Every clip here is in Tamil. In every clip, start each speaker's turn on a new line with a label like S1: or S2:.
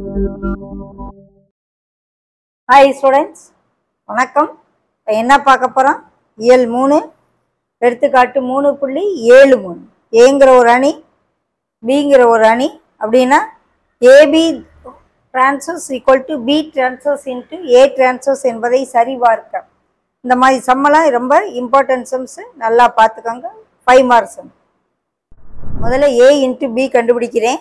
S1: ஹாய் ஸ்டூடெண்ட்ஸ் வணக்கம் இப்போ என்ன பார்க்க போகிறோம் இயல் மூணு எடுத்துக்காட்டு மூணு புள்ளி ஏழு மூணு ஏங்கிற ஒரு அணி பிங்கிற ஒரு அணி அப்படின்னா AB transpose equal to B transpose into A transpose என்பதை சரிபார்க்க இந்த மாதிரி சம்மெல்லாம் ரொம்ப இம்பார்ட்டன்ட் சம்ஸு நல்லா பார்த்துக்கோங்க ஃபைவ் மார்க்ஸ் முதல்ல ஏ இன்ட்டு பி கண்டுபிடிக்கிறேன்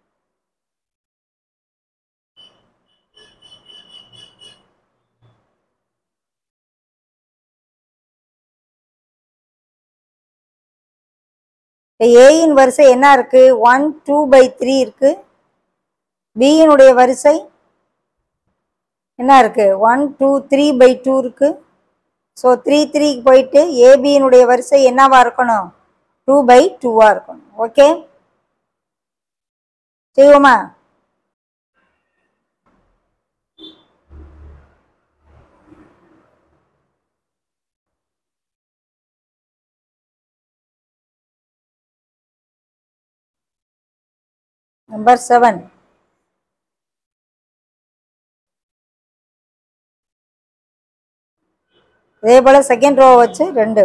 S1: ஏயின் வரிசை என்ன இருக்கு ஒன் டூ பை த்ரீ இருக்கு பியினுடைய வரிசை என்ன இருக்கு one two three by two இருக்கு ஸோ த்ரீ த்ரீக்கு போயிட்டு ஏபியினுடைய வரிசை என்னவா இருக்கணும் டூ பை டூவா இருக்கணும் ஓகே செய்வோமா நம்பர் செவன் இதே போல செகண்ட் ரோ வச்சு ரெண்டு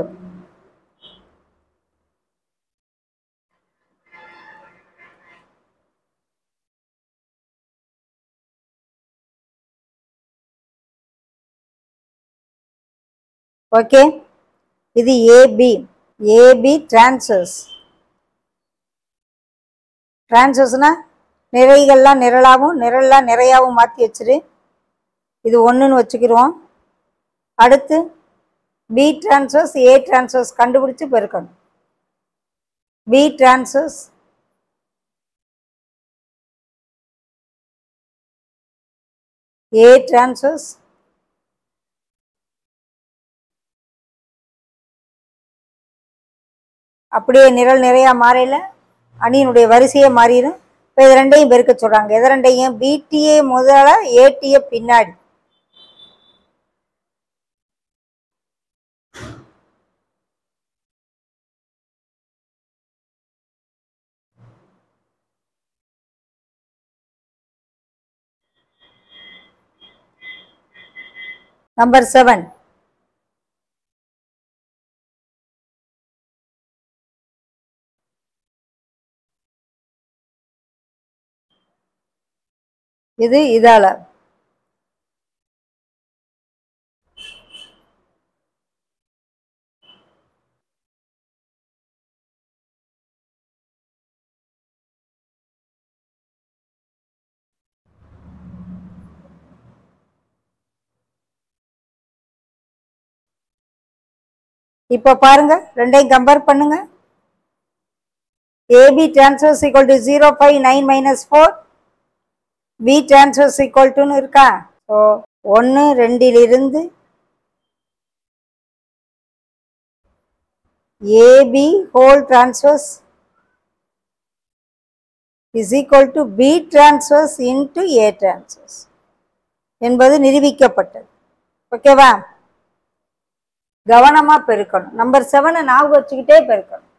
S1: ஓகே இது ஏபி ஏபி டிரான்சஸ் டிரான்சஸ்னா நிறைகள்லாம் நிரலாகவும் நிரல்லாம் நிறையாவும் மாற்றி வச்சிரு இது ஒன்றுன்னு வச்சுக்கிருவோம் அடுத்து பி டிரான்சஸ் ஏ டிரான்சஸ் கண்டுபிடிச்சு பெருக்கணும் பி டிரான்சஸ் ஏ டிரான்சஸ் அப்படியே நிரல் நிறையா மாறையில் அணியினுடைய வரிசையே மாறிடும் இப்போ இது ரெண்டையும் பெருக்க சொல்கிறாங்க எது ரெண்டையும் பிடிஏ முதல்ல ஏடிஏ பின்னாடி நம்பர் செவன் இது இதால இப்போ பாருங்க ரெண்டையும் கம்பேர் பண்ணுங்க AB transverse equal to zero five nine minus four B transverse equal டுன்னு இருக்கா ஸோ ஒன்று ரெண்டிலிருந்து AB whole transverse is equal to B transverse into A transverse என்பது நிரூபிக்கப்பட்டது ஓகேவா கவனமாக பெருக்கணும் நம்பர் செவனை ஞாபகம் வச்சுக்கிட்டே பெருக்கணும்